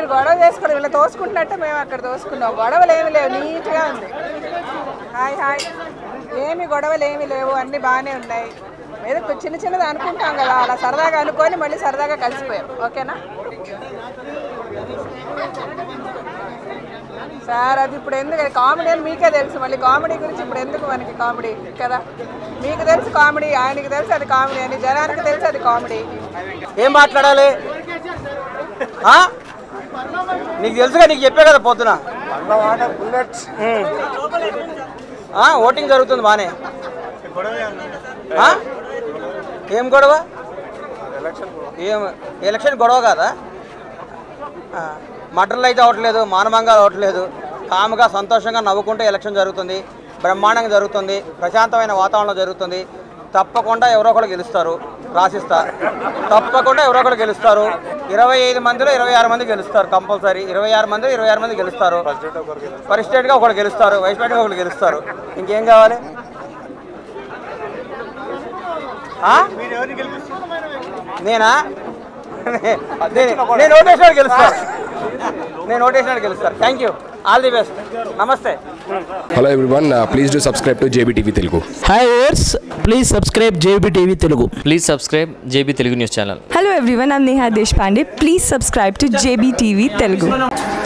మీరు గొడవ చేసుకోండి వీళ్ళు తోసుకుంటున్నట్టే మేము అక్కడ తోసుకున్నాం గొడవలు ఏమి లేవు నీట్గా ఉంది హాయ్ హాయ్ ఏమి గొడవలు ఏమి లేవు అన్నీ బాగానే ఉన్నాయి ఏదో కొంచెం చిన్న చిన్నది అనుకుంటాం కదా అలా సరదాగా అనుకొని మళ్ళీ సరదాగా కలిసిపోయాం ఓకేనా సార్ అది ఇప్పుడు ఎందుకు కామెడీ అని మీకే తెలుసు మళ్ళీ కామెడీ గురించి ఇప్పుడు ఎందుకు మనకి కామెడీ కదా మీకు తెలుసు కామెడీ ఆయనకి తెలుసు అది కామెడీ అని జనానికి తెలుసు అది కామెడీ ఏం మాట్లాడాలి ఆ? నీకు తెలుసుగా నీకు చెప్పే కదా పొద్దున ఉమ్. ఆ, ఓటింగ్ జరుగుతుంది బానే ఆ? ఏం గొడవ ఏం ఎలక్షన్ గొడవ కాదా ఆ, మటర్లు అయితే అవ్వట్లేదు మానభంగాలు అవ్వట్లేదు కాముగా సంతోషంగా నవ్వుకుంటూ ఎలక్షన్ జరుగుతుంది బ్రహ్మాండంగా జరుగుతుంది ప్రశాంతమైన వాతావరణంలో జరుగుతుంది తప్పకుండా ఎవరో ఒకరు గెలుస్తారు రాసిస్తా తప్పకుండా ఎవరో ఒకరు గెలుస్తారు ఇరవై ఐదు మందిలో ఇరవై ఆరు మంది గెలుస్తారు కంపల్సరీ ఇరవై ఆరు మంది ఇరవై ఆరు మంది గెలుస్తారు ప్రెసిడెంట్గా ఒకరు గెలుస్తారు వైస్ ప్రెసిడెంట్గా ఒకరు గెలుస్తారు ఇంకేం కావాలి ఆ? నేనా నే- నేను ఓటేసినాడు గెలుస్తాను నేను ఓటేసినాడు గెలుస్తాను thank you all the best నమస్తే hello everyone please do subscribe to JB Telugu hi ఓర్స్ please subscribe JB TV Telugu please subscribe JB Telugu news channel Hello everyone, I'm Neha Deshpande. Please subscribe to JBTV Telugu.